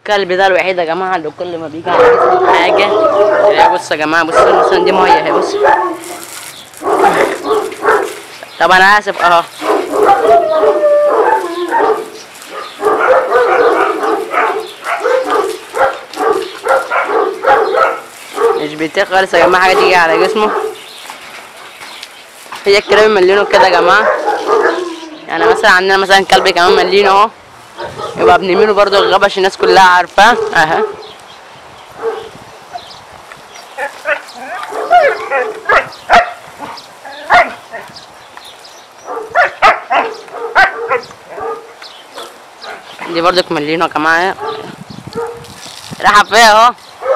الكلب ده الوحيد يا جماعه اللي كل ما بيجي على جسمه حاجه تلاقيه بص يا جماعه بصوا مثلا دي ميه اهي بص طب انا اسف اهو مش بيطيق خالص يا جماعه حاجه تيجي على جسمه هي الكلاب ملينه كده يا جماعه يعني مثلا عندنا مثلا كلب كمان ملينه اهو يبقى بنعمله برضو الغبش الناس كلها عارفاه اها دي برضك ملينه يا جماعه رايحه فيها اهو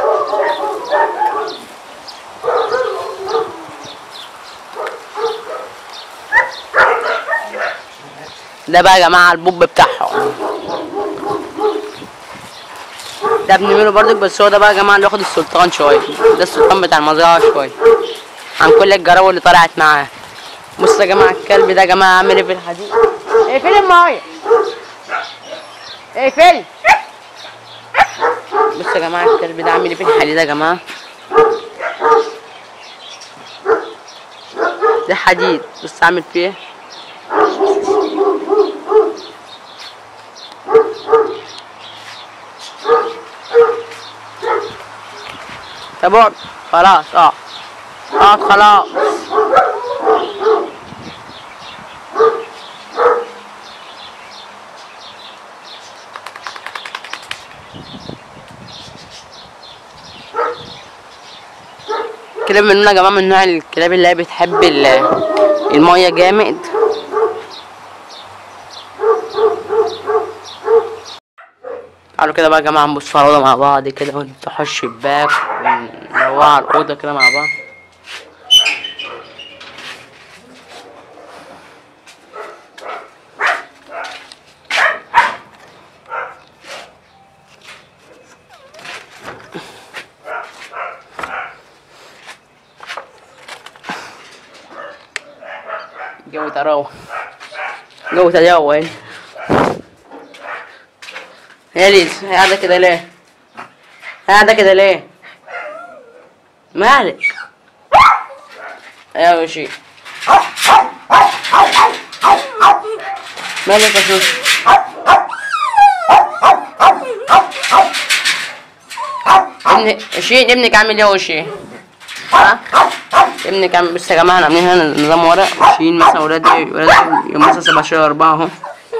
ده بقى يا جماعه البوب بتاعهم ده بنعمله برضك بس هو ده بقى يا جماعه اللي واخد السلطان شويه ده السلطان بتاع المزرعه شويه عن كل الجراوي اللي طلعت معاه بصوا يا جماعه الكلب ده يا جماعه عامل ايه في الحديد اقفلي المايه اقفلي بصوا يا جماعه الكلب ده عامل ايه في الحديد يا جماعه ده حديد بص عامل فيه ايه طب اقعد خلاص اقعد اقعد خلاص كلاب مننا يا جماعه من نوع الكلاب اللي هي بتحب ال- الميه جامد تعالوا كده بقى يا جماعه نبص على الاوضه مع بعض كده ونفتحوا الشباك ونروق على الاوضه كده مع بعض جو تروح جو تجول يا ليز هي قاعدة كده ليه؟ هي قاعدة كده ليه؟ مالك؟ يا وشي مالك يا شوشي؟ ابنك شيء ابنك عامل ايه يا وشي؟ ها؟ ابنك عامل بص يا جماعة احنا عاملين هنا نظام ورق شيل مثلا ولاد ايه ولاد يوم مثلا 17 4 اهو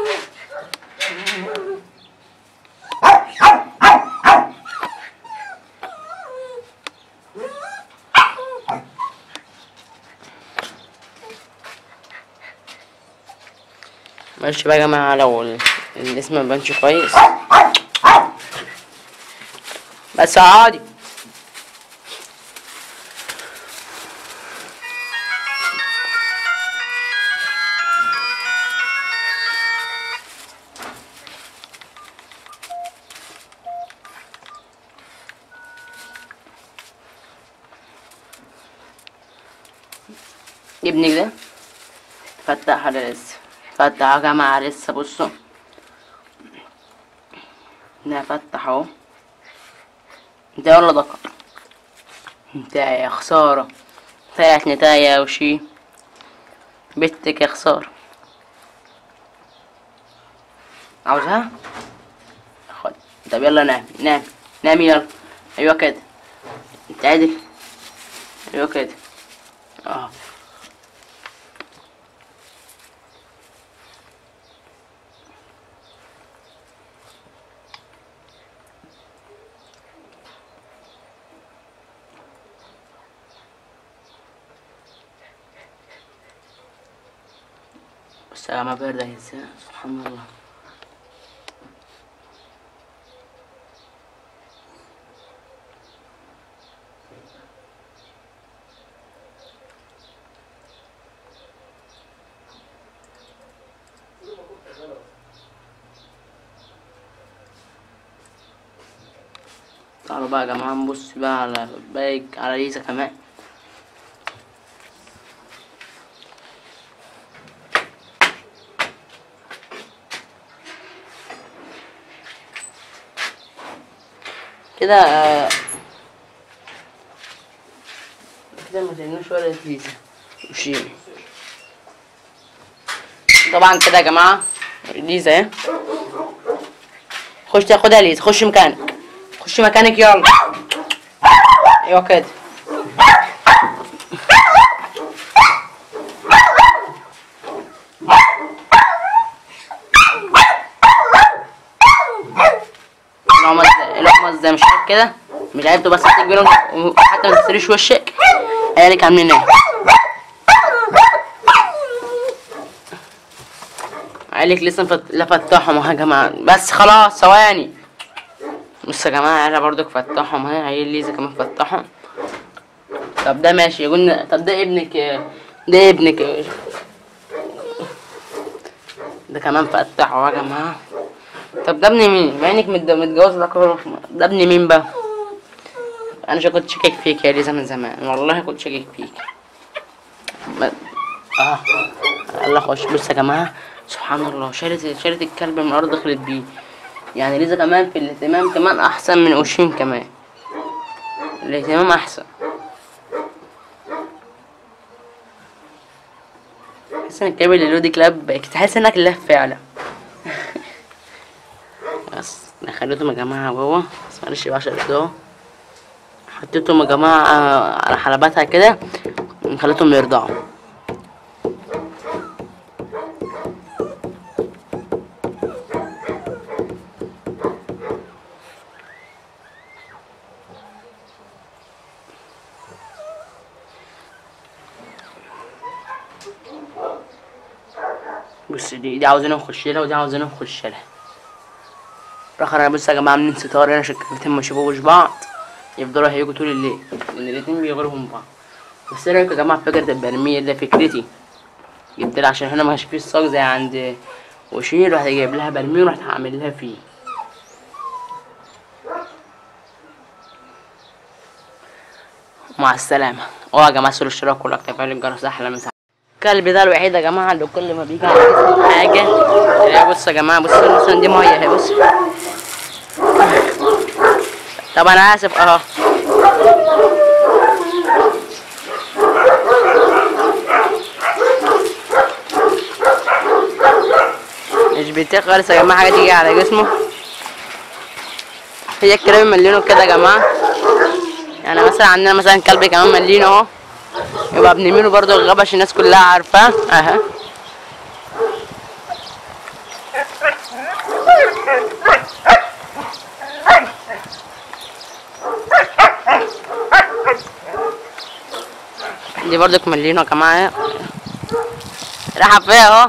معلش بقى يا جماعة لو ال- الاسم مبانش كويس بس عادي ابنك ده فتح على لسه فتح يا جماعة لسه بصوا ده فتح اهو ده ولا ذكر انت يا خسارة طلعت نتاية يا وشي بنتك يا خسارة عاوزها؟ خد طب يلا نام نام نامي يلا ايوه كده انت عادل ايوه كده اه بس يا جماعة باردة ازاي سبحان الله تعالوا بقى يا جماعة نبص بقى على باقي على ليزا كمان كده آه، كده ما تنوش ولا ليزا وشيمي طبعا كده يا جماعة ليزا اهي خش تاخدها ليزا خش مكانك خش مكانك يلا ايوه كده العمص ده العمص ده مش عارف كده مش عارف بس تجيلهم حتى ما تستريش وشك قالك عاملين ايه قالك لسه مفت... لا فتحهم اهو يا جماعه بس خلاص ثواني بص يا جماعه انا برضك فتحهم اهي عيل ليزا كمان فتحهم طب ده ماشي يقولنا طب ده ابنك ده ابنك ده كمان فتحه يا جماعه طب ده ابن مين؟ مع انك متد- متجوز لك ده ابن مين بقى؟ انا شو كنت شاكك فيك يا ليزا من زمان والله كنت شاكك فيك ب... اه الله خش بص يا جماعه سبحان الله شالت شالت الكلب من الارض دخلت بيه يعني ليزا كمان في الاهتمام كمان احسن من اوشين كمان الاهتمام احسن تحس ان الكلب اللي له دي كلاب بقت تحس انك كلاب فعلا بس انا خليتهم يا جماعه جوه بس معلش بقى عشان اهو حطيتهم يا جماعه على حلباتها كده وخليتهم يرضعوا بص دي دي عاوزين نخش لها ودي عاوزين نخش لها راح انا بص يا جماعه عاملين ستار هنا عشان الكلمتين ما يشوفوش بعض يفضلوا هيجوا طول الليل لان الاتنين بيغيروا بعض بس ايه رايكم يا جماعه في فكره البرميل ده فكرتي جبت لها عشان هنا ما كانش فيه الصاج زي عند وشير رحت جايب لها برميل ورحت عامل لها فيه مع السلامة اه يا جماعة سيروا الاشتراك ولايك تفعيل الجرس أحلى مساحة الكلب ده الوحيد يا جماعة اللي كل ما بيجي على جسمه حاجة اهي بص يا جماعة بصوا مثلا دي مية اهي بص طب أنا آسف أهو مش بيطيق خالص يا جماعة حاجة تيجي على جسمه هي الكلاب ملينه كده يا جماعة يعني مثلا عندنا مثلا كلب كمان ملينه اهو يبقى بنميله برضو الغابة عشان الناس كلها عارفاه اها دي برضك ملينه يا جماعة راحة فيها اهو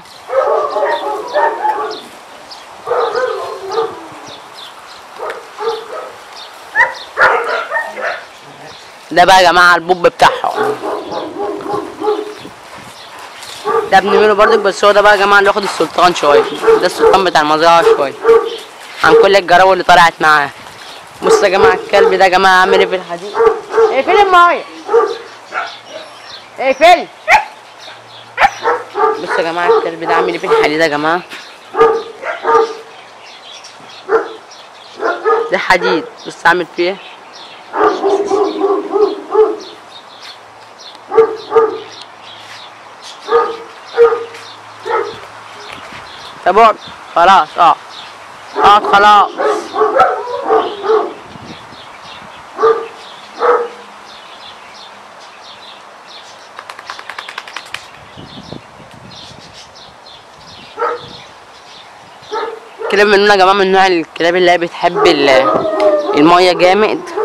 ده بقى يا جماعة البوب بتاعهم ده ابن مينو برضك بس هو ده بقى يا جماعة اللي واخد السلطان شوية ده السلطان بتاع المزرعة شوية عن كل الجراوي اللي طلعت معاه بص يا جماعة الكلب ده يا جماعة عامل ايه في الحديد اقفل الماية اقفل بص يا جماعة الكلب ده عامل ايه في الحديد يا جماعة ده حديد بص عامل فيه ايه طب اقعد خلاص اه اقعد خلاص كلاب مننا يا جماعه من نوع الكلاب اللي هي بتحب ال- الميه جامد